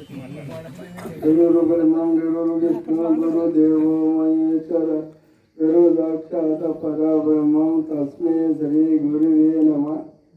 గురు బ్రహ్మం గురు విష్ణు గురు దేవో మహేశ్వర గురు సాక్షాత్ పరబ్రహ్మం తస్మై శ్రీ గురువే నమ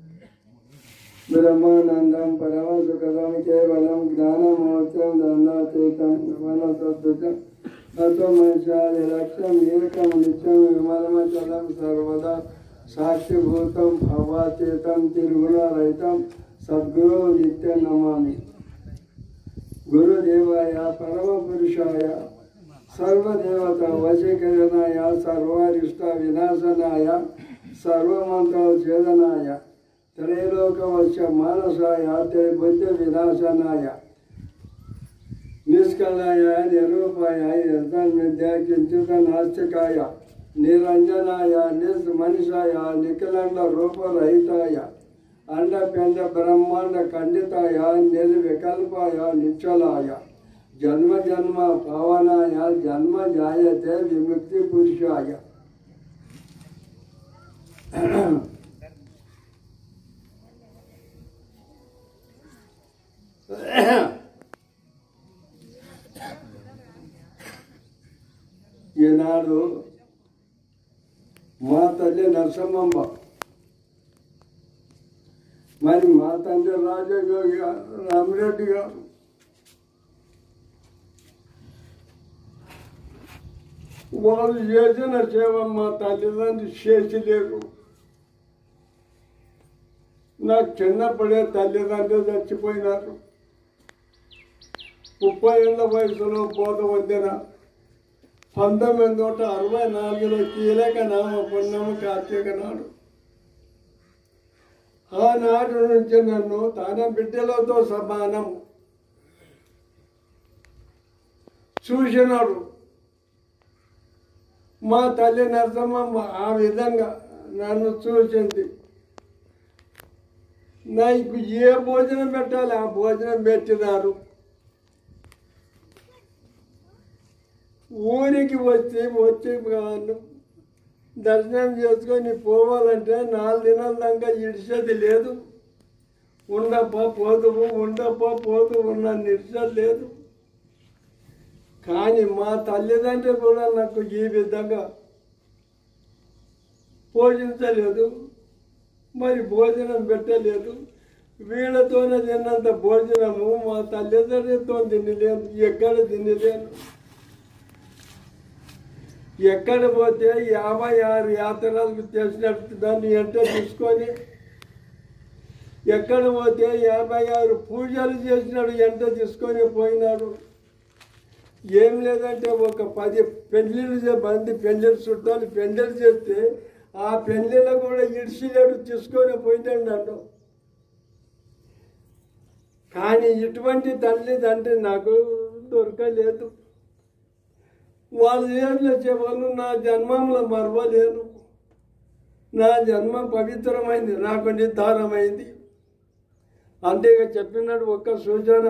బ్రహ్మానందం పరమ సుఖదం కేవలం జ్ఞానమోక్షం దండాతీతం సద్దుతం తత్వమశాది లక్ష్యం ఏకం నిత్యం విమలమచలం సర్వదా సాక్షిభూతం భవాతీతం తిరుగుణరహితం సద్గురు నిత్య నమామి గురుదేవాయ పరమ పురుషాయ సర్వదేవత వశీకరణాయ సర్వారిష్ట వినాశనాయ సర్వమంత్ర ఛేదనాయ త్రైలోకవశ మానసాయ త్రైబుద్ధ వినాశనాయ నిష్కలాయ నిరూపాయ యథాన్విద్య కించిత నాస్తికాయ నిరంజనాయ నిస్ మనిషాయ నిఖిలండ రూపరహితాయ అండపిండ బ్రహ్మాండ ఖండితాయ నిర్వికల్పాయ నిశ్చలాయ జన్మ జన్మ పవనాయ జన్మ జాయతే విముక్తి పురుషాయ ఈనాడు మా తల్లి నరసమ్మమ్మ మరి మా తండ్రి రాజయోగి గారు, రామిరెడ్డి గారు వాళ్ళు చేసిన సేవ మా తల్లిదండ్రులు చేసలేరు నాకు చిన్నప్పుడే తల్లిదండ్రులు చచ్చిపోయినారు ముప్పై ఏళ్ళ వయసులో పోత వద్దిన పంతొమ్మిది నూట అరవై నాలుగులో కీలక నామ పుణ్యము కార్తీక నాడు ఆనాటి నుంచి నన్ను తన బిడ్డలతో సమానం చూసినాడు మా తల్లి నరసమ్మ ఆ విధంగా నన్ను చూసింది నాకు ఏ భోజనం పెట్టాలి ఆ భోజనం పెట్టినారు ఊరికి వచ్చి వచ్చి వాళ్ళు దర్శనం చేసుకొని పోవాలంటే నాలుగు దినాల దాకా ఇడిచేది లేదు ఉండప్ప పోదువు ఉండప్ప పోదు ఉన్న నిడిచేది లేదు కానీ మా తల్లిదండ్రులు కూడా నాకు ఈ విధంగా పోషించలేదు మరి భోజనం పెట్టలేదు వీళ్ళతోనే తిన్నంత భోజనము మా తల్లిదండ్రులతో తినలేను ఎక్కడ తినలేను ఎక్కడ పోతే యాభై ఆరు యాత్రలకు చేసినట్టు దాన్ని ఎంట తీసుకొని ఎక్కడ పోతే యాభై ఆరు పూజలు చేసినాడు ఎంట తీసుకొని పోయినాడు ఏం లేదంటే ఒక పది పెళ్ళిళ్ళు చే- మంది పెళ్ళిళ్ళు చుట్టాలు పెళ్ళిళ్ళు చేస్తే ఆ పెళ్ళిళ్ళు కూడా ఇడిసిలేడు తీసుకొని పోయినాడు నన్ను కానీ ఇటువంటి తల్లిదండ్రి నాకు దొరకలేదు వాళ్ళు ఏం చేసేవాళ్ళు నా జన్మంలో మరవలేను నా జన్మ పవిత్రమైంది నాకు నిర్ధారమైంది అంతేగా చెప్పినాడు ఒక్క సూచన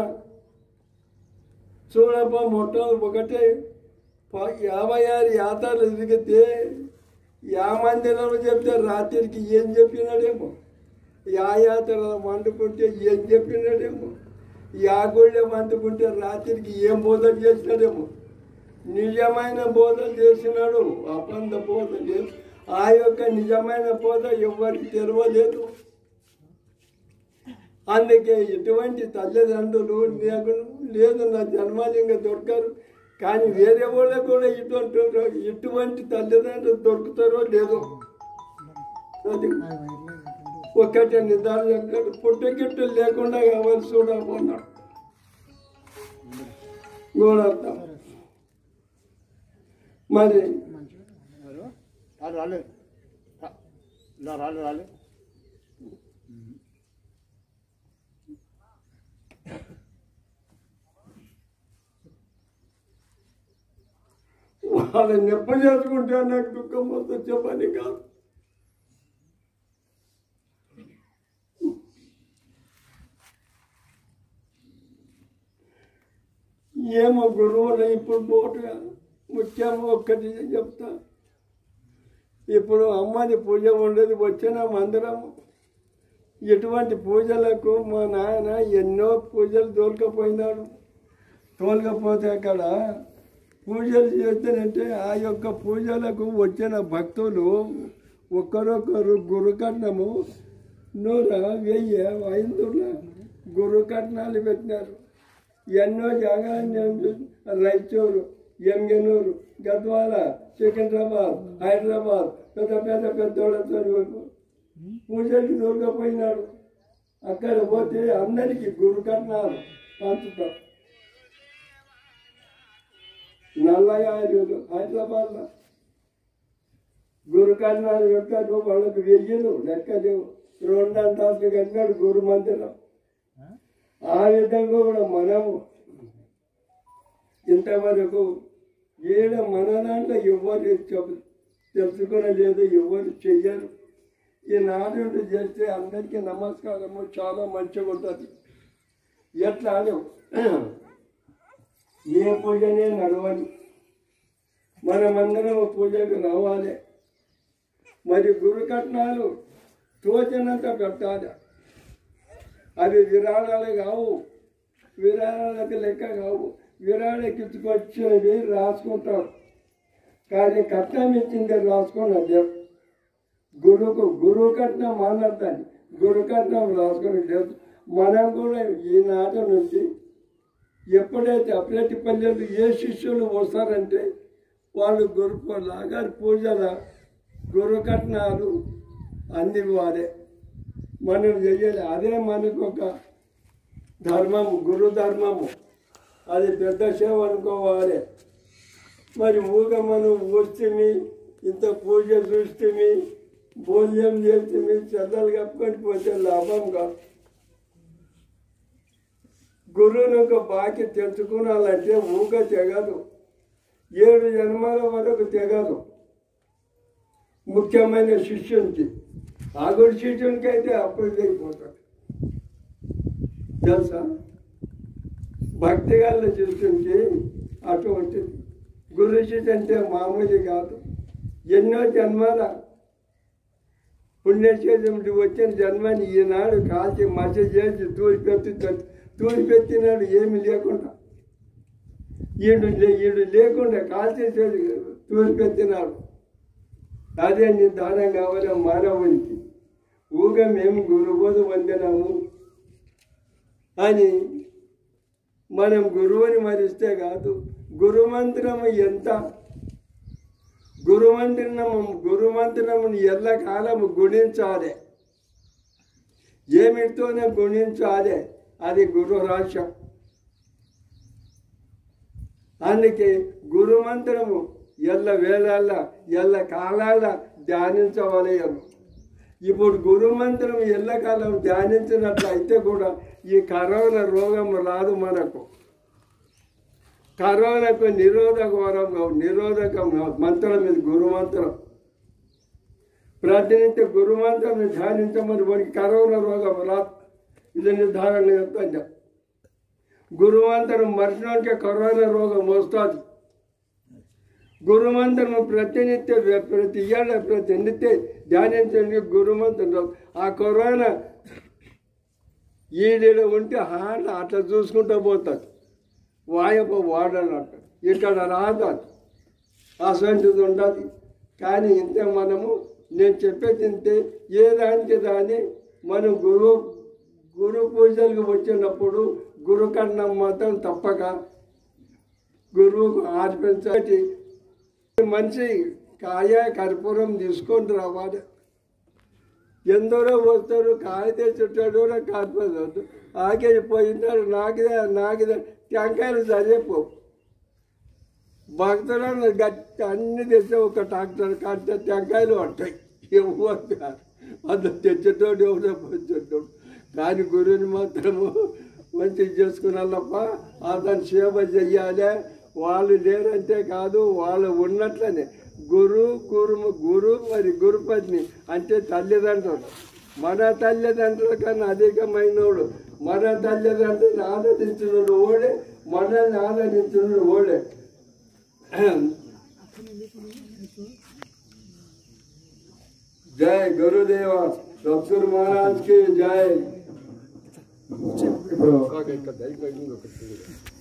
చూడప్ప మొట్ట ఒకటే ప- యాభై ఆరు యాత్రలు తిరిగితే యా మందిరంలో చెప్తే రాత్రికి ఏం చెప్పినాడేమో యా యాత్రలో వండుకుంటే ఏం చెప్పినాడేమో యా గుళ్ళే వండుకుంటే రాత్రికి ఏం బోధలు చేసినాడేమో నిజమైన బోధ చేసినాడు అపంద బోధ లేదు ఆ యొక్క నిజమైన బోధ ఎవరికి తెరవలేదు అందుకే ఇటువంటి తల్లిదండ్రులు నాకు లేదు నా జన్మాలింగ దొరకరు కానీ వేరే వాళ్ళకు కూడా ఇటువంటి ఇటువంటి తల్లిదండ్రులు దొరుకుతారో లేదో అది ఒక్కటే నిదానం చెప్పాడు పుట్టగిట్టు లేకుండా ఎవరు చూడకున్నాడు గోడర్థం మరి రాళ్ళు రాళ్ళు ఇలా రాళ్ళు రాళ్ళు వాళ్ళని నెప్ప చేసుకుంటే నాకు దుఃఖం వస్తుంది చెప్పని కాదు ఏమో గురువులు ఇప్పుడు పోటుగా ముఖ్యం ఒక్కటి చెప్తా ఇప్పుడు అమ్మని పూజ ఉండేది వచ్చిన మందిరం ఎటువంటి పూజలకు మా నాయన ఎన్నో పూజలు దొరకపోయినాడు తోలకపోతే అక్కడ పూజలు చేస్తానంటే ఆ యొక్క పూజలకు వచ్చిన భక్తులు ఒక్కరొక్కరు గురుకట్నము నూర వెయ్యి ఐదుల గురుకట్నాలు పెట్టినారు ఎన్నో జాగాలు రైచూరు ఎంగనూరు గద్వాల సికింద్రాబాద్ హైదరాబాద్ పెద్ద పెద్ద పెద్దోళ్ళతో పూజలు దొరకపోయినాడు అక్కడ పోతే అందరికీ గురుకట్నాలు పంచుతారు నల్లయ్య హైదరాబాద్లో గురుకర్ణాలు పెట్టాడు వాళ్ళకు వెయ్యలు లెక్క లేవు రెండంతాలు కట్టినాడు గురు మందిరం ఆ విధంగా కూడా మనము ఇంతవరకు ఏడ మన దాంట్లో ఎవరు చెప్పు తెలుసుకోలేదు ఎవరు చెయ్యరు ఈ నాడు చేస్తే అందరికీ నమస్కారము చాలా మంచిగా ఉంటుంది ఎట్లా అనవు ఏ పూజనే నడవాలి మనమందరం పూజకు రావాలి మరి గురు కట్నాలు తోచినంత పెట్టాలి అవి విరాళాలు కావు విరాళాలకు లెక్క కావు విరాళకి ఇచ్చుకొచ్చినవి రాసుకుంటారు కానీ కట్నం ఇచ్చింది రాసుకొని అదే గురుకు గురువు కట్నం మాట్లాడతాను గురు కట్నం రాసుకొని లేదు మనం కూడా ఈనాటి నుంచి ఎప్పుడైతే అప్రేటి పల్లెలు ఏ శిష్యులు వస్తారంటే వాళ్ళు గురు లాగా పూజల గురు కట్నాలు అందివ్వాలి మనం చెయ్యాలి అదే మనకు ఒక ధర్మము గురు ధర్మము అది పెద్ద సేవ అనుకోవాలి మరి ఊగ మనం వస్తేమి ఇంత పూజ చూస్తేమి భోజనం చేస్తేమి చెద్దలు కప్పుకొని పోతే లాభం కాదు గురువుని ఒక బాకి తెచ్చుకున్నాలంటే ఊగ తెగదు ఏడు జన్మల వరకు తెగదు ముఖ్యమైన శిష్యునికి ఆగుడు శిష్యునికి అయితే అప్పుడు తెగిపోతాడు తెలుసా భక్తి గల శిష్యునికి అటువంటిది గురు శిష్యు అంటే మామూలు కాదు ఎన్నో జన్మల పుణ్యక్షేత్రం వచ్చిన జన్మని ఈనాడు కాల్చి మచ్చ చేసి తూలిపెత్తి తూలిపెట్టినాడు ఏమి లేకుండా ఈడు లే- ఈడు లేకుండా కాల్చేసేది తూలిపెట్టినాడు అదే నిర్ధారం కావాలి మానవునికి ఊగా మేము గురుబోధ పొందినాము అని మనం గురువుని మరిస్తే కాదు గురుమంత్రము ఎంత గురుమంత్రము గురుమంత్రమును ఎల్లకాలము గుణించాలి ఏమిటితోనే గుణించాలి అది గురు రాష్ట్రం అందుకే గురుమంత్రము ఎల్ల వేళాల ఎల్ల కాలాల ధ్యానించవాలి అను ఇప్పుడు గురుమంత్రం ఎల్లకాలం ధ్యానించినట్లయితే కూడా ఈ కరోనా రోగం రాదు మనకు కరోనాకు నిరోధక వరం నిరోధక మంత్రం ఇది గురుమంత్రం ప్రతినిత్య గురుమంత్రం ధ్యానించమని వాడికి కరోనా రోగం రాదు ఇది నిర్ధారణ చెప్తాను గురుమంత్రం మర్చినోడికి కరోనా రోగం వస్తుంది గురుమంత్రం ప్రతినిత్య ప్రతి ఏళ్ళ ప్రతి నిత్య ధ్యానించండి గురుమంత్రం ఆ కరోనా ఈడీడ ఉంటే హాండ్ అట్లా చూసుకుంటూ పోతుంది వాయప వాడనట్టు ఇక్కడ రాదు అది అసంటిది ఉండదు కానీ ఇంతే మనము నేను చెప్పేది ఇంతే ఏ దానికి దాని మనం గురువు గురు పూజలకు వచ్చినప్పుడు గురుకన్నం మాత్రం తప్పక గురువుకు ఆర్పించటి మనిషి కాయ కర్పూరం తీసుకొని రావాలి ఎందరో వస్తారు కాయ తెచ్చుంటాడు నాకు కర్పూరం ఆకేసి పోయినాడు నాకుదే నాకుదే టెంకాయలు సరిపో భక్తులను గట్టి అన్ని తెస్తే ఒక ట్రాక్టర్ కట్ట టెంకాయలు పట్టాయి ఎవరు అంత తెచ్చేటోడు ఎవరో వచ్చేటోడు కానీ గురువుని మాత్రము మంచిగా చేసుకున్నాళ్ళప్ప అతను సేవ చెయ్యాలి వాళ్ళు లేరంటే కాదు వాళ్ళు ఉన్నట్లనే గురు గురు గురు మరి గురుపత్ని అంటే తల్లిదండ్రులు మన తల్లిదండ్రుల కన్నా అధికమైనోడు మన తల్లిదండ్రులను ఆదరించినోడు ఓడే మనల్ని ఆదరించినోడు ఓడే జై గురుదేవ సత్సుర్ మహారాజ్ కి జై ఇప్పుడు